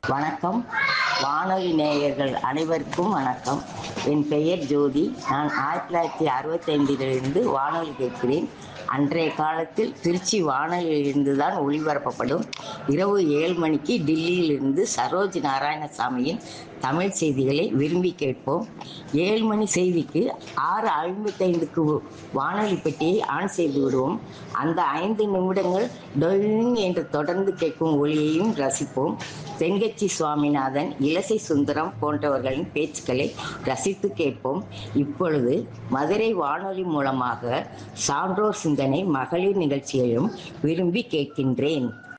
வணக்கம் வானொலி நேயர்கள் அனைவருக்கும் வணக்கம் என் பெயர் ஜோதி நான் ஆயிரத்தி தொள்ளாயிரத்தி அறுபத்தைந்திலிருந்து வானொலி கேட்கிறேன் அன்றைய காலத்தில் திருச்சி வானொலியிலிருந்து தான் ஒளிபரப்பப்படும் இரவு ஏழு மணிக்கு டில்லியிலிருந்து சரோஜ் நாராயணசாமியின் தமிழ் செய்திகளை விரும்பி கேட்போம் ஏழு மணி செய்திக்கு ஆறு ஐம்பத்தைந்துக்கு வானொலி பெட்டியை ஆன் செய்து விடுவோம் அந்த ஐந்து நிமிடங்கள் டொயிங் என்று தொடர்ந்து கேட்கும் ஒளியையும் ரசிப்போம் தென்கட்சி சுவாமிநாதன் இலசை சுந்தரம் போன்றவர்களின் பேச்சுக்களை ரசித்து கேட்போம் இப்பொழுது மதுரை வானொலி மூலமாக சான்றோர் சிந்தனை மகளிர் நிகழ்ச்சியையும் விரும்பி கேட்கின்றேன்